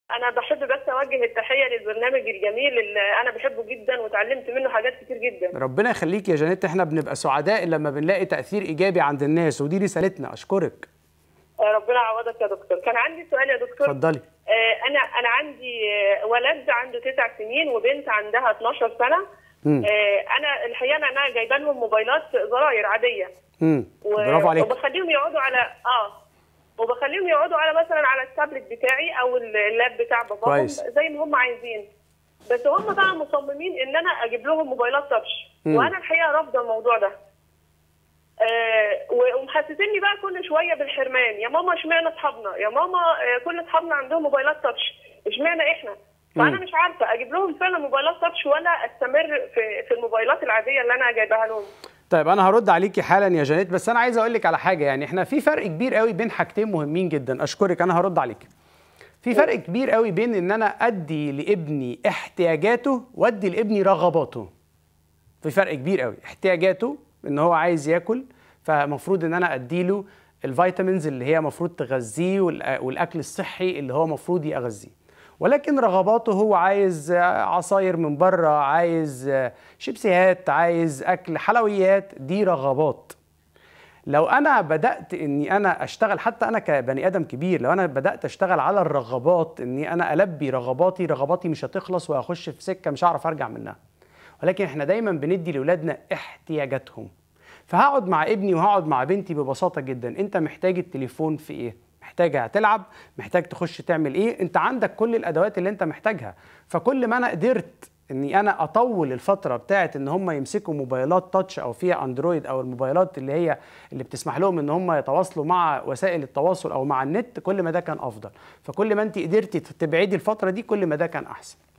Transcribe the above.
انا بحب بس اوجه التحيه للبرنامج الجميل اللي انا بحبه جدا وتعلمت منه حاجات كتير جدا ربنا يخليك يا جانيت احنا بنبقى سعداء لما بنلاقي تاثير ايجابي عند الناس ودي رسالتنا اشكرك آه، ربنا يعوضك يا دكتور كان عندي سؤال يا دكتور اتفضلي آه، انا انا عندي آه، ولد عنده تسع سنين وبنت عندها 12 سنه مم. آه، انا الحقيقه انا جايبه لهم موبايلات زراير عاديه امم و- برافو عليك وبخليهم يقعدوا على اه وبخليهم يقعدوا على مثلا على التابلت بتاعي او اللاب بتاع باباهم كويس. زي ما هم عايزين بس هم بقى مصممين ان انا اجيب لهم موبايلات تاتش مم. وانا الحقيقه رافضه الموضوع ده آه و- ومحسسني بقى كل شويه بالحرمان يا ماما اشمعنى اصحابنا يا ماما آه كل اصحابنا عندهم موبايلات تاتش اشمعنى احنا فانا مم. مش عارفه اجيب لهم فعلا موبايلات تاتش ولا استمر في في الموبايلات العاديه اللي انا جايباها لهم طيب انا هرد عليكي حالا يا جانيت بس انا عايز اقول لك على حاجه يعني احنا في فرق كبير قوي بين حاجتين مهمين جدا اشكرك انا هرد عليك في فرق كبير قوي بين ان انا ادي لابني احتياجاته وادي لابني رغباته في فرق كبير قوي احتياجاته ان هو عايز ياكل فمفروض ان انا اديله الفيتامينز اللي هي مفروض تغذيه والأ- والاكل الصحي اللي هو مفروض يغذيه ولكن رغباته هو عايز آه، عصاير من بره عايز آه، شيبسيهات عايز اكل حلويات دي رغبات لو انا بدات اني انا اشتغل حتى انا كبني ادم كبير لو انا بدات اشتغل على الرغبات اني انا البي رغباتي رغباتي مش هتخلص وهخش في سكه مش هعرف ارجع منها ولكن احنا دايما بندي لاولادنا احتياجاتهم فهقعد مع ابني وهقعد مع بنتي ببساطه جدا انت محتاج التليفون في ايه محتاجها تلعب محتاج تخش تعمل ايه انت عندك كل الادوات اللي انت محتاجها فكل ما انا قدرت اني انا اطول الفتره بتاعت ان هم يمسكوا موبايلات تاتش او فيها اندرويد او الموبايلات اللي هي اللي بتسمح لهم ان هم يتواصلوا مع وسائل التواصل او مع النت كل ما ده كان افضل فكل ما انت قدرتي تبعدي الفتره دي كل ما ده كان احسن